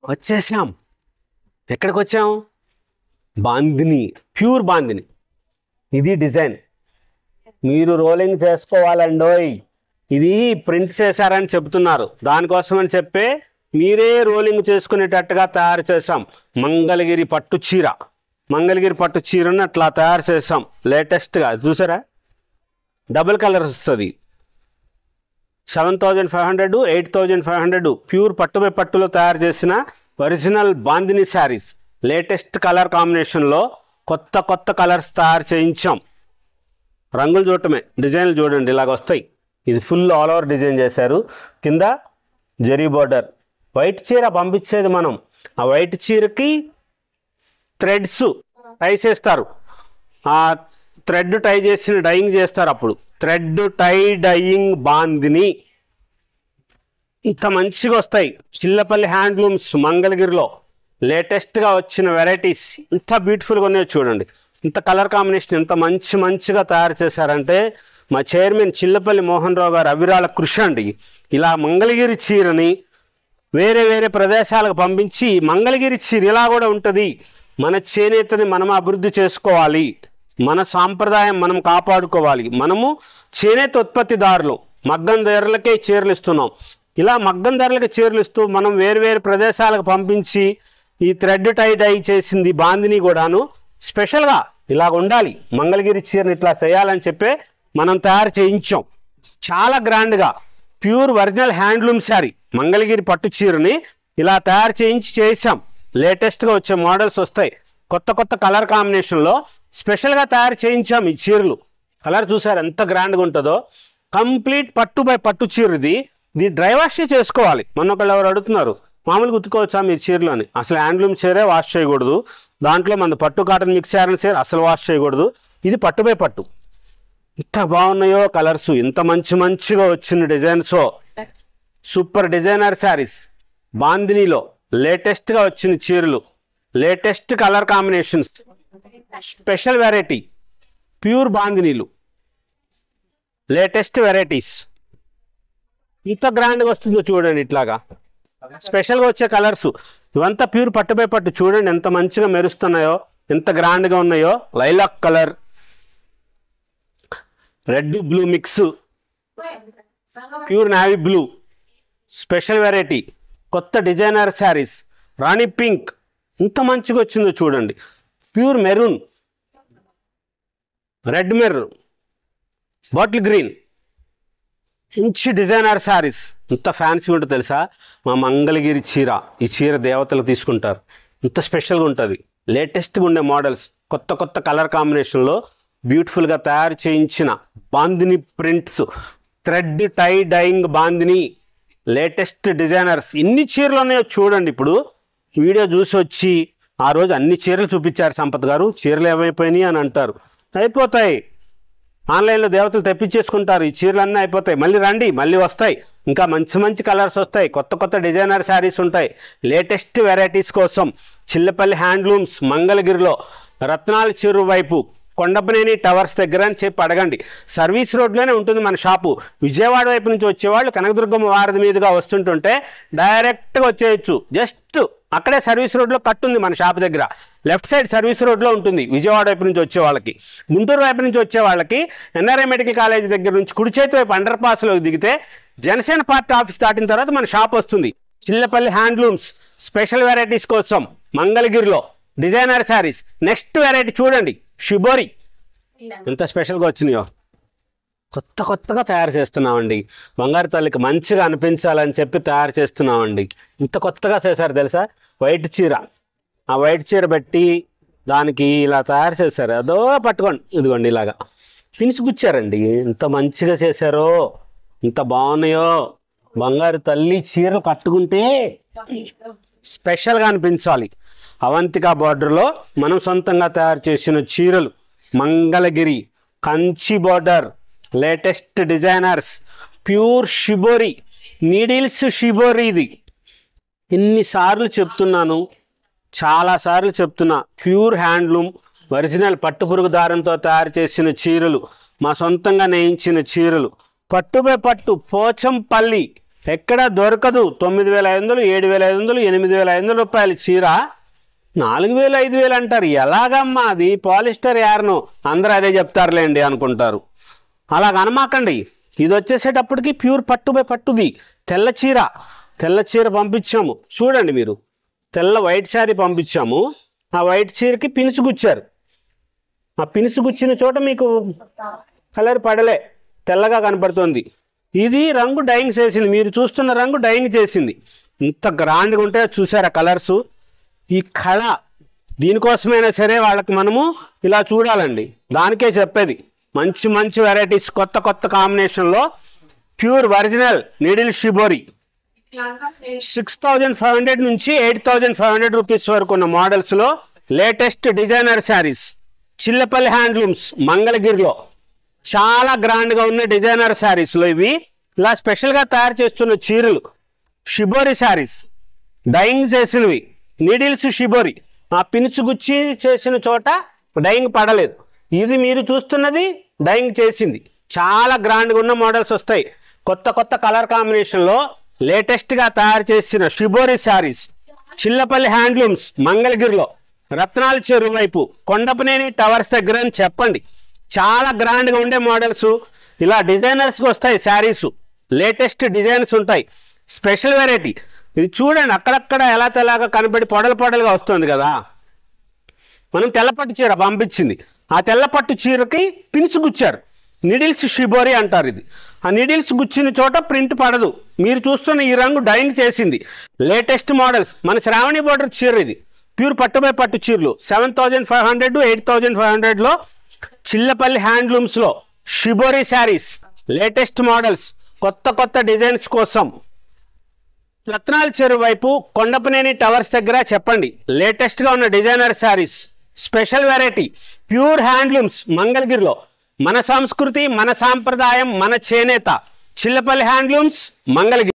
వచ్చేసాం ఎక్కడికి వచ్చాం బాందిని ప్యూర్ బాందిని ఇది డిజైన్ మీరు రోలింగ్ చేసుకోవాలండోయ్ ఇది ప్రింట్ చేశారని చెబుతున్నారు దానికోసమని చెప్పే మీరే రోలింగ్ చేసుకునేటట్టుగా తయారు చేసాం మంగళగిరి పట్టు చీర మంగళగిరి పట్టు చీరను అట్లా తయారు చేసాం లేటెస్ట్గా చూసారా డబుల్ కలర్ వస్తుంది seven thousand five hundred eight thousand five hundred pure పట్టుపై పట్టులో తయారు చేసిన original bandhani saris latest colour కాంబినేషన్లో కొత్త కొత్త కలర్స్ తయారు చేయించాం రంగులు చూడటమే డిజైన్లు చూడండి ఇలాగ వస్తాయి ఇది ఫుల్ ఆల్ ఓవర్ డిజైన్ చేశారు కింద జరీ బోర్డర్ వైట్ చీర పంపించేది మనం ఆ వైట్ చీరకి థ్రెడ్స్ టై చేస్తారు ఆ థ్రెడ్ టై చేసిన డైయింగ్ చేస్తారు అప్పుడు థ్రెడ్ టై డైయింగ్ బాందిని ఇంత మంచిగా వస్తాయి చిల్లపల్లి హ్యాండ్లూమ్స్ మంగళగిరిలో లేటెస్ట్గా వచ్చిన వెరైటీస్ ఇంత బ్యూటిఫుల్గా ఉన్నాయో చూడండి ఇంత కలర్ కాంబినేషన్ ఇంత మంచి మంచిగా తయారు చేశారంటే మా చైర్మన్ చిల్లపల్లి మోహన్ రావు గారు అవిరాల కృషి అండి ఇలా మంగళగిరి చీరని వేరే వేరే ప్రదేశాలకు పంపించి మంగళగిరి చీర ఇలా కూడా ఉంటుంది మన చేనేతని మనం అభివృద్ధి చేసుకోవాలి మన సాంప్రదాయం మనం కాపాడుకోవాలి మనము చేనేత ఉత్పత్తిదారులు మగ్గం ధరలకే చీరలు ఇస్తున్నాం ఇలా మగ్గం ధరలకి చీరలు ఇస్తూ మనం వేరు వేరు ప్రదేశాలకు పంపించి ఈ థ్రెడ్ టై డై చేసింది బాందిని కూడాను స్పెషల్గా ఇలా ఉండాలి మంగళగిరి చీరని ఇట్లా చేయాలని చెప్పే మనం తయారు చేయించాం చాలా గ్రాండ్గా pure original handloom sari Mangalagiri పట్టు చీరని ఇలా తయారు చేయించి చేసాం లేటెస్ట్గా వచ్చే మోడల్స్ వస్తాయి కొత్త కొత్త కలర్ కాంబినేషన్లో స్పెషల్గా తయారు చేయించాం ఈ చీరలు కలర్ చూసారు ఎంత గ్రాండ్గా ఉంటుందో కంప్లీట్ పట్టు బై పట్టు చీర ఇది ఇది డ్రై వాష్ చేసుకోవాలి మొన్న ఒకళ్ళు ఎవరు అడుగుతున్నారు మామూలుగా ఉతుకోవచ్చా మీ చీరలోని అసలు హ్యాండ్లూమ్ చీరే వాష్ చేయకూడదు దాంట్లో మన పట్టు కాటన్ మిక్స్ అయిన చీర అసలు వాష్ చేయకూడదు ఇది పట్టు బై పట్టు ఎంత బాగున్నాయో కలర్స్ ఇంత మంచి మంచిగా వచ్చిన డిజైన్స్ సూపర్ డిజైనర్ శారీస్ బాందినీలో లేటెస్ట్గా వచ్చిన చీరలు latest colour combinations special variety pure బాందినీలు లేటెస్ట్ వెరైటీస్ ఇంత గ్రాండ్గా వస్తుందో చూడండి ఇట్లాగా స్పెషల్గా వచ్చే కలర్స్ ఇవంతా ప్యూర్ పట్టుపై పట్టు చూడండి ఎంత మంచిగా మెరుస్తున్నాయో ఎంత గ్రాండ్గా ఉన్నాయో lilac colour red blue mix pure navy blue special variety కొత్త డిజైనర్ శారీస్ రాణి పింక్ ఇంత మంచిగా వచ్చిందో చూడండి pure maroon red maroon bottle green మంచి డిజైనర్ శారీస్ ఇంత ఫ్యాన్సీ ఉంటుంది తెలుసా మా మంగళగిరి చీర ఈ చీర దేవతలు తీసుకుంటారు ఇంత స్పెషల్గా ఉంటుంది లేటెస్ట్గా ఉండే మోడల్స్ కొత్త కొత్త కలర్ కాంబినేషన్లో బ్యూటిఫుల్గా తయారు చేయించిన bandhani prints thread tie dyeing bandhani latest designers ఎన్ని చీరలు ఉన్నాయో చూడండి ఇప్పుడు వీడియో చూసి వచ్చి ఆ రోజు అన్ని చీరలు చూపించారు సంపత్ గారు చీరలు ఏమైపోయినాయి అని అంటారు అయిపోతాయి ఆన్లైన్లో దేవతలు తెప్పించేసుకుంటారు ఈ చీరలు అన్నీ అయిపోతాయి మళ్ళీ రండి మళ్ళీ వస్తాయి ఇంకా మంచి మంచి కలర్స్ వస్తాయి కొత్త కొత్త డిజైనర్ శారీస్ ఉంటాయి లేటెస్ట్ వెరైటీస్ కోసం చిల్లపల్లి హ్యాండ్లూమ్స్ మంగళగిరిలో రత్నాల చెరు వైపు కొండపనేని టవర్స్ దగ్గర అని చెప్పి అడగండి సర్వీస్ రోడ్లోనే ఉంటుంది మన షాపు విజయవాడ వైపు నుంచి వచ్చేవాళ్ళు కనకదుర్గమ్మ వారధి మీదుగా వస్తుంటుంటే డైరెక్ట్గా వచ్చేయచ్చు జస్ట్ అక్కడే సర్వీస్ రోడ్లో కట్టుంది మన షాప్ దగ్గర లెఫ్ట్ సైడ్ సర్వీస్ రోడ్లో ఉంటుంది విజయవాడ వైపు నుంచి వచ్చే వాళ్ళకి గుంటూరు వైపు నుంచి వచ్చే వాళ్ళకి ఎన్ఆర్ఐ మెడికల్ కాలేజ్ దగ్గర నుంచి కుడి చేతి వైపు అండర్ పాస్లోకి దిగితే జనసేన పార్టీ ఆఫీస్ దాటిన తర్వాత మన షాప్ వస్తుంది చిల్లపల్లి హ్యాండ్లూమ్స్ స్పెషల్ వెరైటీస్ కోసం మంగళగిరిలో డిజైనర్ శారీస్ నెక్స్ట్ వెరైటీ చూడండి షిబోరి ఎంత స్పెషల్గా వచ్చినాయో కొత్త కొత్తగా తయారు చేస్తున్నామండి బంగారు తల్లికి మంచిగా అనిపించాలని చెప్పి తయారు చేస్తున్నామండి ఇంత కొత్తగా చేశారు తెలుసా వైట్ చీర ఆ వైట్ చీర పెట్టి దానికి ఇలా తయారు చేశారు అదో పట్టుకోండి ఇదిగోండి ఇలాగా ఫినిష్ గుచ్చారండి ఇంత మంచిగా చేశారో ఇంత బాగున్నాయో బంగారు తల్లి చీరలు కట్టుకుంటే స్పెషల్గా అనిపించాలి అవంతిక బార్డర్లో మనం సొంతంగా తయారు చేసిన చీరలు Mangalagiri Kanchi border latest designers pure shibori needles shibori ఇది ఎన్నిసార్లు చెప్తున్నాను చాలాసార్లు చెప్తున్నా ప్యూర్ హ్యాండ్లూమ్ ఒరిజినల్ పట్టుపురుగు దారంతో తయారు చేసిన చీరలు మా సొంతంగా నేయించిన చీరలు పట్టుపై పట్టు పోచంపల్లి ఎక్కడ దొరకదు తొమ్మిది వేల ఐదు వందలు ఏడు వేల ఐదు వందలు ఎనిమిది వేల ఐదు వందల రూపాయల చీర నాలుగు వేలు ఐదు వేలు అంటారు ఎలాగమ్మా అది పాలిస్టర్ యార్ను అందరూ అదే చెప్తారులేండి అనుకుంటారు అలాగ అనమాకండి ఇది వచ్చేసేటప్పటికి ప్యూర్ పట్టు బై పట్టుది తెల్ల చీర తెల్ల చీర పంపించాము చూడండి మీరు తెల్ల వైట్ శారీ పంపించాము ఆ వైట్ చీరకి పినుసు గుచ్చారు ఆ పినుసు గుచ్చిన చోట మీకు కలర్ పడలే తెల్లగా కనపడుతుంది ఇది రంగు డైయింగ్ చేసింది మీరు చూస్తున్న రంగు డైయింగ్ చేసింది ఇంత గ్రాండ్గా ఉంటే చూసారా కలర్స్ ఈ కళ దీనికోసమైనా సరే వాళ్ళకి మనము ఇలా చూడాలండి దానికే చెప్పేది మంచి మంచి వెరైటీస్ కొత్త కొత్త కాంబినేషన్లో pure original needle shibori six thousand five hundred నుంచి eight thousand five hundred rupees వరకు ఉన్న మోడల్స్లో latest designer saris Chillapalli handlooms మంగళగిరిలో చాలా గ్రాండ్గా ఉన్న డిజైనర్ శారీస్లో ఇవి ఇలా స్పెషల్గా తయారు చేస్తున్న చీరలు షిబోరి శారీస్ డైయింగ్ చేసినవి నీడిల్స్ షిబోరి ఆ పినుచు గుచ్చి చేసిన చోట డైయింగ్ పడలేదు ఇది మీరు చూస్తున్నది డైయింగ్ చేసింది చాలా గ్రాండ్గా ఉన్న మోడల్స్ వస్తాయి కొత్త కొత్త కలర్ కాంబినేషన్లో లేటెస్ట్గా తయారు చేసిన షిబోరి శారీస్ చిల్లపల్లి హ్యాండ్లూమ్స్ మంగళగిరిలో రత్నాల చెరువు వైపు కొండపనేని టవర్స్ దగ్గర అని చెప్పండి చాలా గ్రాండ్గా ఉండే మోడల్స్ ఇలా డిజైనర్స్కి వస్తాయి శారీస్ లేటెస్ట్ డిజైన్స్ ఉంటాయి స్పెషల్ వెరైటీ ఇది చూడండి అక్కడక్కడ ఎలా తెలాగా కనబడి పొడలు పొడలుగా వస్తుంది కదా మనం తెల్లపట్టు చీర పంపించింది ఆ తెల్లపట్టు చీరకి పిన్స్ గుచ్చారు నిడిల్స్ షిబోరి అంటారు ఇది ఆ నిడిల్స్ గుచ్చిన చోట ప్రింట్ పడదు మీరు చూస్తున్న ఈ రంగు డైయింగ్ చేసింది లేటెస్ట్ మోడల్స్ మన శ్రావణి బోర్డర్ చీర ఇది ప్యూర్ పట్టుపై పట్టు చీరలు seven thousand five hundred eight thousand five హండ్రెడ్లో చిల్లపల్లి హ్యాండ్లూమ్స్లో షిబోరి శారీస్ లేటెస్ట్ మోడల్స్ కొత్త కొత్త డిజైన్స్ కోసం రత్నాల చెరువు వైపు కొండపనేని టవర్స్ దగ్గర చెప్పండి లేటెస్ట్గా ఉన్న designer saris special variety pure handlooms మంగళగిరిలో మన సంస్కృతి మన సాంప్రదాయం మన చేనేత చిల్లపల్లి హ్యాండ్లూమ్స్ మంగళగిరి